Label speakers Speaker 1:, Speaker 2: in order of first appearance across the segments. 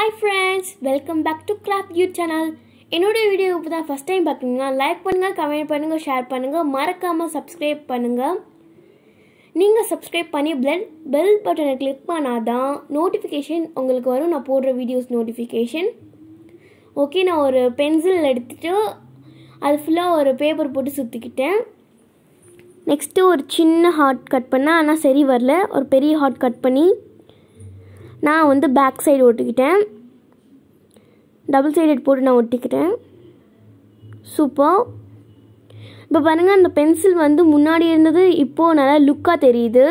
Speaker 1: hi friends welcome back to clap you channel என்னோட video இப்போ தான் ஃபஸ்ட் டைம் பார்க்குறீங்க லைக் பண்ணுங்கள் கமெண்ட் பண்ணுங்கள் ஷேர் பண்ணுங்கள் மறக்காமல் சப்ஸ்கிரைப் பண்ணுங்கள் நீங்கள் சப்ஸ்கிரைப் பண்ணி பெல் பெல் பட்டனை கிளிக் பண்ணாதான் நோட்டிஃபிகேஷன் உங்களுக்கு வரும் நான் போடுற வீடியோஸ் நோட்டிஃபிகேஷன் ஓகே நான் ஒரு பென்சில் எடுத்துகிட்டு அது ஃபுல்லாக ஒரு பேப்பர் போட்டு சுற்றிக்கிட்டேன் நெக்ஸ்ட்டு ஒரு சின்ன ஹார்ட் கட் பண்ணேன் ஆனால் சரி வரல ஒரு பெரிய ஹார்ட் கட் பண்ணி நான் வந்து பேக் சைடு ஒட்டிக்கிட்டேன் டபுள் சைடட் போட்டு நான் ஒட்டிக்கிட்டேன் சூப்பர் இப்போ பாருங்கள் அந்த பென்சில் வந்து முன்னாடி இருந்தது இப்போது நல்லா லுக்காக தெரியுது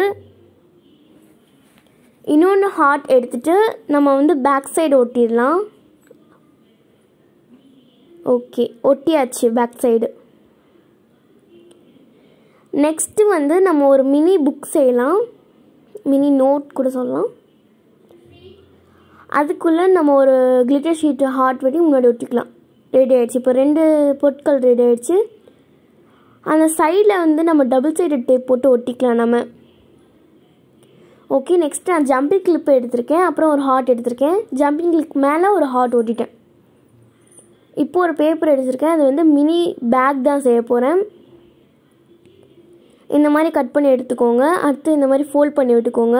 Speaker 1: இன்னொன்று ஹார்ட் எடுத்துகிட்டு நம்ம வந்து பேக் சைடு ஒட்டிடலாம் ஓகே ஒட்டியாச்சு பேக் சைடு நெக்ஸ்ட்டு வந்து நம்ம ஒரு மினி புக் செய்யலாம் மினி நோட் கூட சொல்லலாம் அதுக்குள்ளே நம்ம ஒரு கிளிட்டர் ஷீட்டு ஹார்ட் வெட்டி முன்னாடி ஒட்டிக்கலாம் ரெடி ஆகிடுச்சு இப்போ ரெண்டு பொருட்கள் ரெடி ஆகிடுச்சு அந்த சைடில் வந்து நம்ம டபுள் சைடு டேப் போட்டு ஒட்டிக்கலாம் நம்ம ஓகே நெக்ஸ்ட் நான் ஜம்பிங் கிளிப் எடுத்திருக்கேன் அப்புறம் ஒரு ஹார்ட் எடுத்திருக்கேன் ஜம்பிங் கிளிப் மேலே ஒரு ஹார்ட் ஒட்டிட்டேன் இப்போ ஒரு பேப்பர் எடுத்திருக்கேன் அது வந்து மினி பேக் தான் செய்ய போகிறேன் இந்த மாதிரி கட் பண்ணி எடுத்துக்கோங்க அடுத்து இந்த மாதிரி ஃபோல்ட் பண்ணி விட்டுக்கோங்க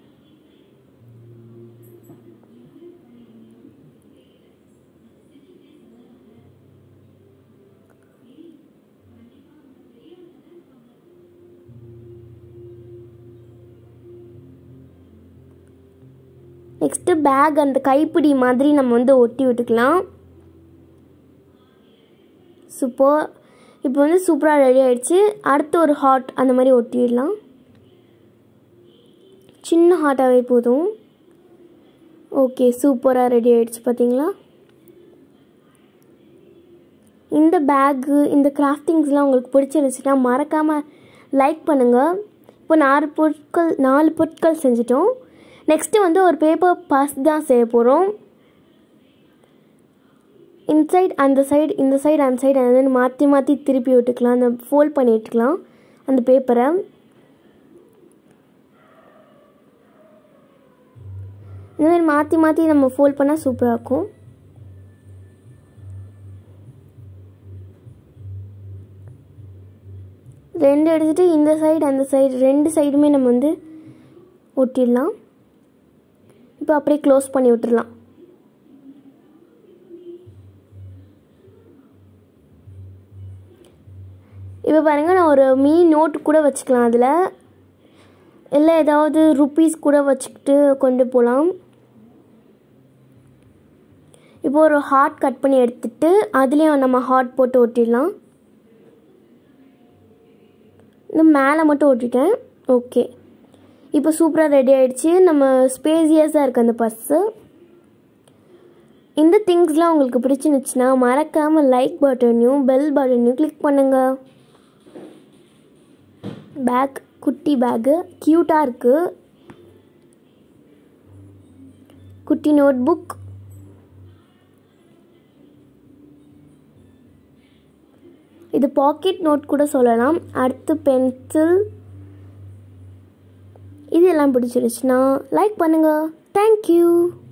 Speaker 1: நெக்ஸ்ட்டு பேக் அந்த கைப்பிடி மாதிரி நம்ம வந்து ஒட்டி விட்டுக்கலாம் சூப்பர் இப்போ வந்து சூப்பராக ரெடி ஆகிடுச்சு அடுத்து ஒரு ஹாட் அந்த மாதிரி ஒட்டிடலாம் சின்ன ஹாட்டாகவே போதும் ஓகே சூப்பராக ரெடி ஆகிடுச்சு பார்த்தீங்களா இந்த பேக்கு இந்த கிராஃப்டிங்ஸ்லாம் உங்களுக்கு பிடிச்சிருந்துச்சுன்னா மறக்காமல் லைக் பண்ணுங்கள் இப்போ நாலு பொருட்கள் நாலு பொருட்கள் செஞ்சிட்டோம் நெக்ஸ்ட்டு வந்து ஒரு பேப்பர் பஸ் தான் செய்ய போகிறோம் இன்சைட் அந்த சைடு இந்த சைடு அந்த சைடு அந்த மாற்றி மாற்றி திருப்பி விட்டுக்கலாம் அந்த ஃபோல்ட் பண்ணி விட்டுக்கலாம் அந்த பேப்பரை இந்த மாதிரி மாற்றி மாற்றி நம்ம ஃபோல்ட் பண்ணால் சூப்பராக இருக்கும் ரெண்டு எடுத்துகிட்டு இந்த சைடு அந்த சைடு ரெண்டு சைடுமே நம்ம வந்து ஒட்டிடலாம் இப்போ அப்படியே க்ளோஸ் பண்ணி விட்டுடலாம் இப்போ பாருங்கள் நான் ஒரு மீ நோட் கூட வச்சுக்கலாம் அதில் இல்லை ஏதாவது ருப்பீஸ் கூட வச்சுக்கிட்டு கொண்டு போகலாம் இப்போ ஒரு ஹார்ட் கட் பண்ணி எடுத்துட்டு அதுலேயும் நம்ம ஹார்ட் போட்டு ஒட்டிடலாம் இந்த மேலே மட்டும் ஒட்டிட்டேன் ஓகே இப்போ சூப்பராக ரெடி ஆகிடுச்சு நம்ம ஸ்பேசியஸாக இருக்குது அந்த பஸ்ஸு இந்த திங்ஸ்லாம் உங்களுக்கு பிடிச்சிருந்துச்சுன்னா மறக்காமல் லைக் பட்டனையும் பெல் பட்டனையும் கிளிக் பண்ணுங்கள் பேக் குட்டி பேக்கு க்யூட்டாக இருக்குது குட்டி நோட் புக் இது பாக்கெட் நோட் கூட சொல்லலாம் அடுத்து பென்சில் இது எல்லாம் பிடிச்சிருச்சுன்னா லைக் பண்ணுங்கள் தேங்க்யூ